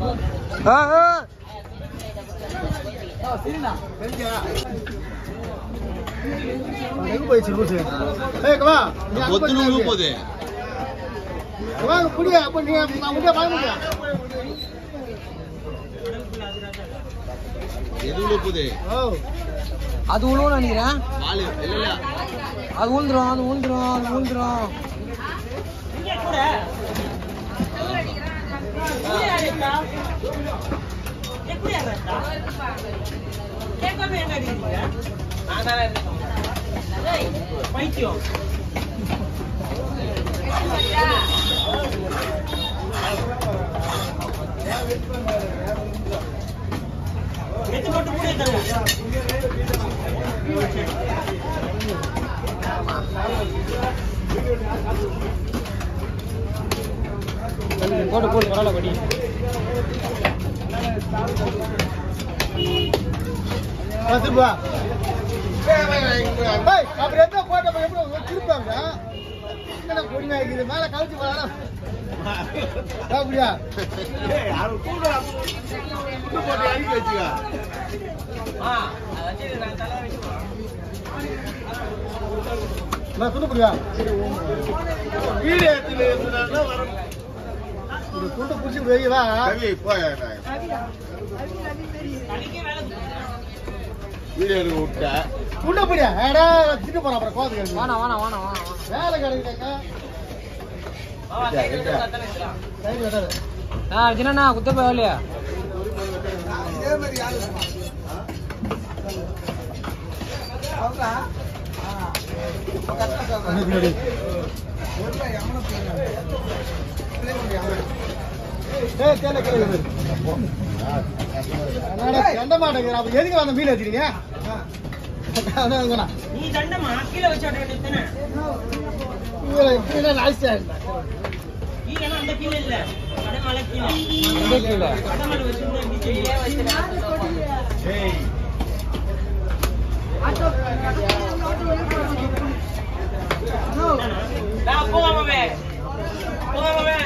ஆ, ஆ. எங்க போயிடுச்சு லூசு ஏய் கவா நீ அங்க ஒத்து போய் நூறு போகுது கவா புடியா அப்ப நீ நான் முடியா பாக்க முடியா எது உள்ள போகுது ஓ அது உழுவும் நினைக்கிறேன் பால் இல்ல இல்ல அது ஊந்துரும் அது ஊந்துரும் அது ஊந்துரும் போட்டு போட்டு பரவாயில்ல படி பத்து ரூபா ஏய் அப்புறம் என்ன போட்ட அப்புறம் எப்படி திருப்பாங்க என்ன பொடிங்க இது மேல கழிச்சு போறானா அப்படியா போட்டு அடிக்க வச்சுக்கா நான் துண்டு புடியா வீடு எடுத்துல இருந்தா வர இது துண்டு புடிச்சு வெய்யவா கவி போய் வீடியோ எடுக்க விட்ட துண்டு புடியா ஏடா திட்டு போறான் அப்புறம் கோதுக்கு வாணா வாணா வாணா வாணா வாணா வேலை கிடைக்குதாக்கா ரைட் வராது ஆ ஜினா குத்த போகலையா பின்னாடி ஏய் கேள கேள என்னடா கண்ட மாட்டேங்கிற அப்ப எதுக்கு அந்த மீன் வச்சிருக்கீங்க அதான் அங்கண்ணா. நீ தண்டமா கீழே வச்சு விட வேண்டியது இவரை இப்படின்னா நாய்ஸா இருந்தா. கீழே அந்த கீழே இல்ல கடமலை கீழே எங்க கீழே கடமலை வச்சிருந்தா எப்படி ஏய் போகாமே போகாமே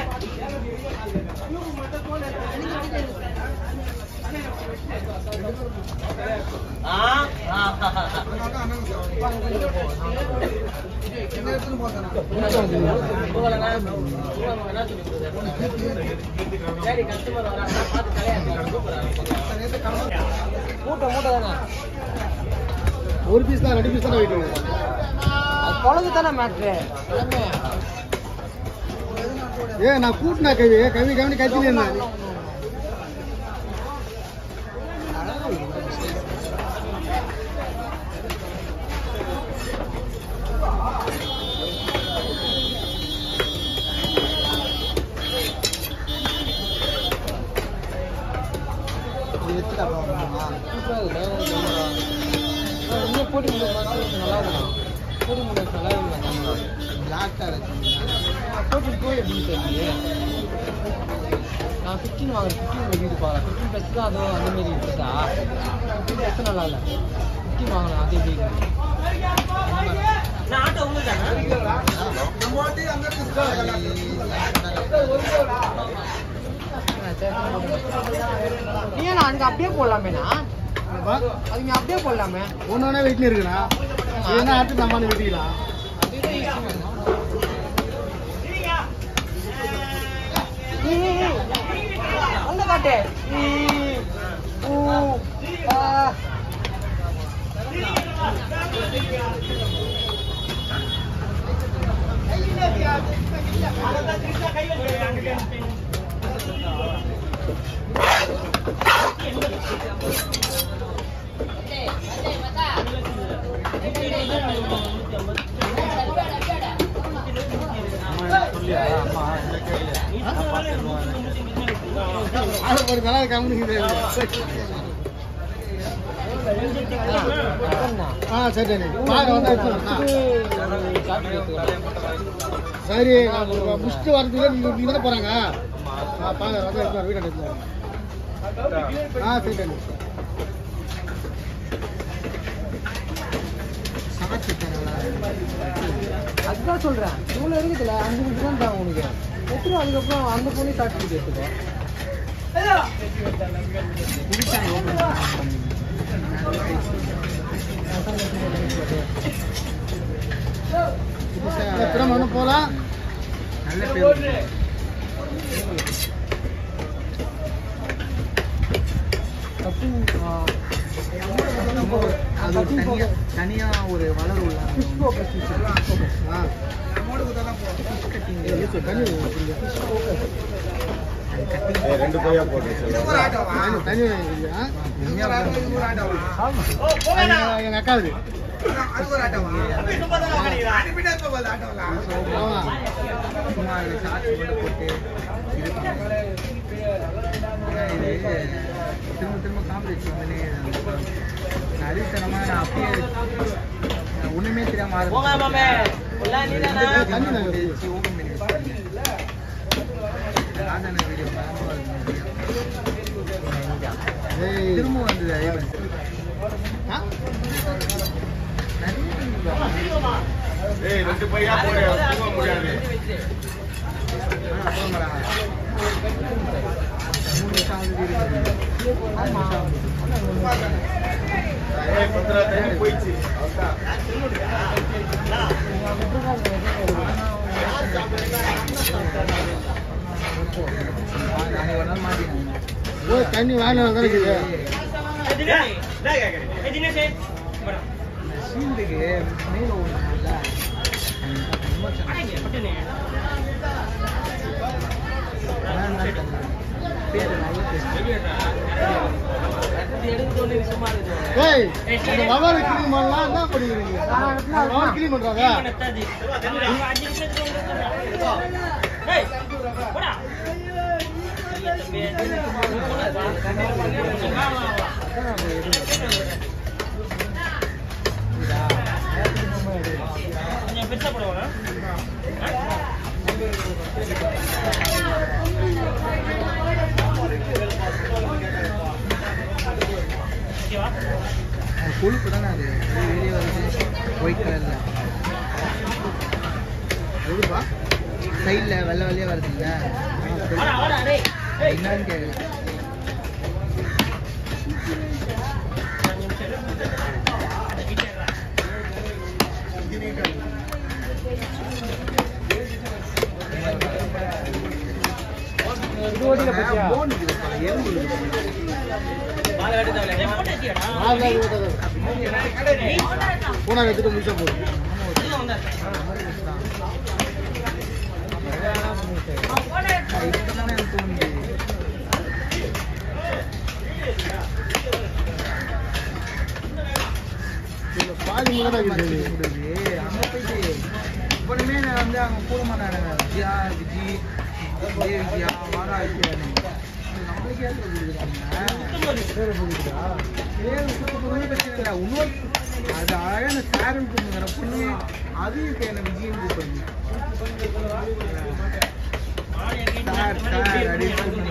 மூட்டை மூட்டை தானே ஒரு பீஸ் தான் ரெண்டு பீஸ் தான் வெயிட் அது குழந்தை தானே மேட்ரு எல்லாமே ஏ நான் கூட்டினா கவி கவி கவனி கத்தினே இருந்தேன் இன்னும் போட்டி முடியும் நல்லா இருக்கும் போட்டி முடியும் நல்லா இருக்கும் போட்டி போய் எப்படி தெரியல நான் ஃபிஃப்டின் வாங்குறேன் ஃபிஃப்டின் வெளியே பாரு ஃபிஃப்டின் ப்ளஸ் தான் அதுவும் அந்த மாரி இருக்குதா ஃபிஃப்டின் ப்ளஸ் நல்லா இல்லை ஃபிஃப்டின் வாங்கலாம் அது எப்படி இருக்கு? நான் ஆட்டோ உங்களுக்கு நீ ஏன் அதுக்கு அப்படியே போடலாமேண்ணா அதுக்கு நீ அப்படியே போடலாமே ஒன்னொன்னே வெயிட்னு இருக்குண்ணா என்ன அடுத்து நம்ம வெட்டிக்கலாம் அதுதான் easy. ஏய், ஏய், ஏய். அங்க காட்டு ஈ, ஊ, ஆ. ஒரு நல்லா கவனிக்குது ஆ சரி சரி பாருங்க வந்து எடுத்துக்கலாம். சரி நான் முடிச்சுட்டு வரதுக்கு நீங்க நீங்க தானே போறாங்க ஆ பாருங்க வந்து எடுத்து வீட்டை எடுத்து ஆ சரி சரி அதுதான் சொல்றேன் இவ்வளவு இருக்குதுல அஞ்சு நிமிஷம் தான் தான் உனக்கு எப்படி அதுக்கப்புறம் அந்த பொண்ணு சாப்பிட்டு எடுத்துக்கோ திரும்ப ஒன்று போகலாம் நல்ல பேர் அது ஒரு தனியா தனியா ஒரு வளர் உள்ள ஆ தண்ணி ஏய், ரெண்டு பையா போட்டு தண்ணி தண்ணி இல்லையா எங்க அக்காவுது ஆமா சும்மா அது சாட்சி மட்டும் போட்டு இது பண்ணுவாங்க. ஆனா இது திரும்ப திரும்ப காம்படிஷன் வந்துனே இருக்கு. நான் அறிவுத்தனமா நான் அப்படியே நான் ஒண்ணுமே தெரியாம போங்க மாமே எல்லாம் நீதானா தண்ணி நாங்க ஆரம்பிச்சு ஓபன் பண்ணி வச்சிருக்கேன். ராஜான வீடியோ ஏய் திரும்ப வந்தது அதே மாதிரி. ஆ? நிறைய video. ஏய் ரெண்டு பையா போடு தூங்க முடியாது ஆனா போக மாட்டாங்க. மூணு நிமிஷம் ஆகுது video. நாலு நிமிஷம் ஆகுது. ஏய் பத்திரா தண்ணி போயிடுச்சு அவ்வளவுதான். நானே ஒரு நாள் மாட்டினேன் ஓ தண்ணி வாங்கினா தானே இருக்குது ஏ தினேஷ் படா ஷீல்டுக்கு மேல ஒண்ணுல பட்டுனே பேரு நல்ல பேர் எடுத்து சும்மா இருக்குது ஏய் அந்த மவாலை கிளீன் பண்ணலாம் என்ன பண்ணிக்கிறீங்க மவாலை கிளீன் பண்றாங்க பண்ணத்தாது அஞ்சு நிமிஷத்துக்கு ஏய் போடா கொஞ்சம் பெருசா போடுவாங்க ஓகேவா கொழுப்பு தானே அது அது வெளியே வருது ஒயிட் கலர்ல எதுப்பா சைடில் வெள்ளை வெள்ளையே வருதுல்ல வாடா வாடா டேய் ஏய் என்னன்னு கேட்கல போன் இருக்குதுப்பா, எறும்பு இருக்குது. மாலை வெட்டி தவளை ஏய் போட்டு வச்சியடா ஆறு நாள் ஊட்டாத. பூனா எடுத்துட்டு முடிச்சா போதும் இதுல வந்தா இப்பதானே எனக்கு தோணுது. இந்த பாதி முதல்ல இருக்குது முடியுது. அங்க போயிட்டு இப்போதுமே நான் வந்து அவங்க கூட மாட்டாங்க விஜயா விஜி விஜய் விஜயா வாடா விஜயான்னு நம்மளுக்கு ஏற்ற கொடுக்குறாங்க பேர் சுத்தப்படுறது பிரச்சனை இல்லை இன்னொரு அது அழகாக அந்த சாரன் கூப்பிடுற பொண்ணு அது இருக்கு என்ன விஜயன் கூப்பிடுங்க சார் சார் அப்படின்னு